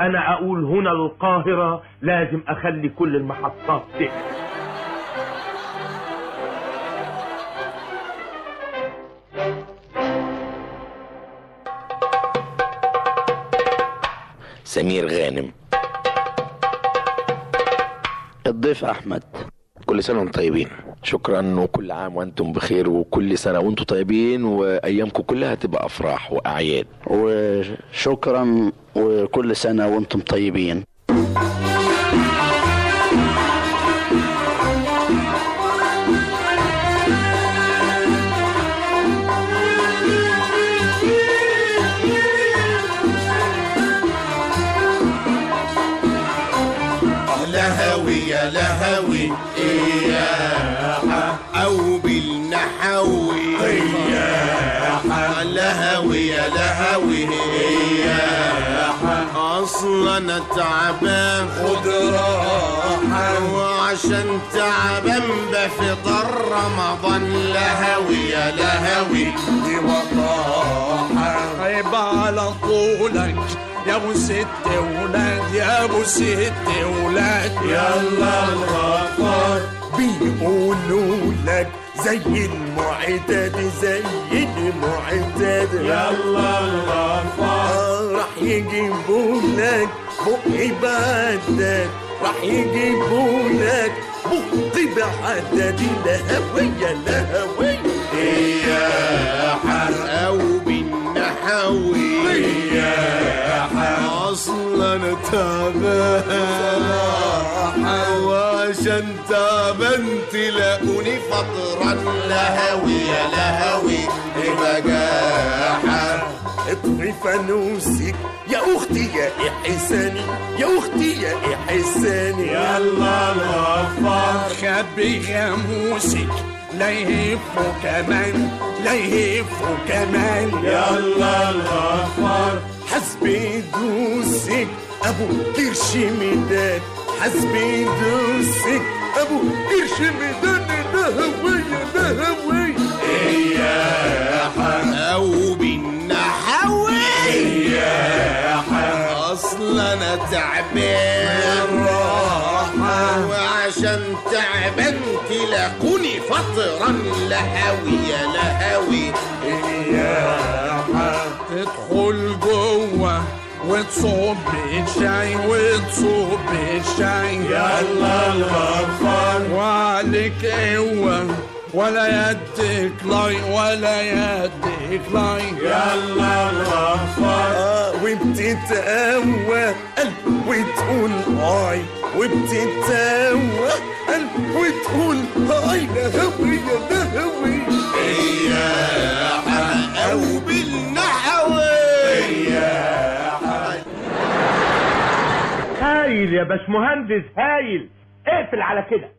وانا اقول هنا القاهرة لازم اخلي كل المحطات تقفل سمير غانم الضيف احمد كل سنة وانتم طيبين شكرا وكل عام وانتم بخير وكل سنة وانتم طيبين وايامكم كلها تبقى افراح واعياد وشكرا وكل سنه وانتم طيبين لهوي يا لهوي إياحة أو بالنحوي إياحة لهوي يا لهوي إياحة أصلا تعبان خد راحة وعشان تعبان بفطر رمضان لهوي يا لهوي دي وطاحة عيب على طولك يا ابو ست ولاد يا ابو ست ولاد يلا الغفار بيقولوا لك زي المعتاد زي المعتاد يلا الغفار آه، راح يجيبوا لك بقي بعداد راح يجيبوا لك بقي بعداد لهوي يا لهوي إياحة أو بالنحوي إياحة أصلا تعبان وعشان تعبان تلاقوني فطرا لهوي يا لهوي بجاحة اطفي فانوسك يا اختي يا احساني يا اختي يا احساني يلا الغفار خبي غاموسك لا يهفوا كمان لا يهفوا كمان يلا الغفار حسبي دوسك ابو قرش ميدان حسبي دوسك ابو قرش ميدان لهوي لهوي إياحة أو بالنحوي إياحة أصلا أنا تعبان راحة وعشان تعبان تلاقوني فطرا لهوي يا لهوي إياحة تدخل جوه وتصب الشاي وتصب الشاي يلا الغفار وعليك قوة ولا يدك لاي ولا يدك لاي يلا الغفار آه، وبتتقوى قلب وتقول هاي وبتتقوى قلب وتقول هاي لهوي يا لهوي إياحة أو بالنحوي هايل يا باشمهندس هايل اقفل على كده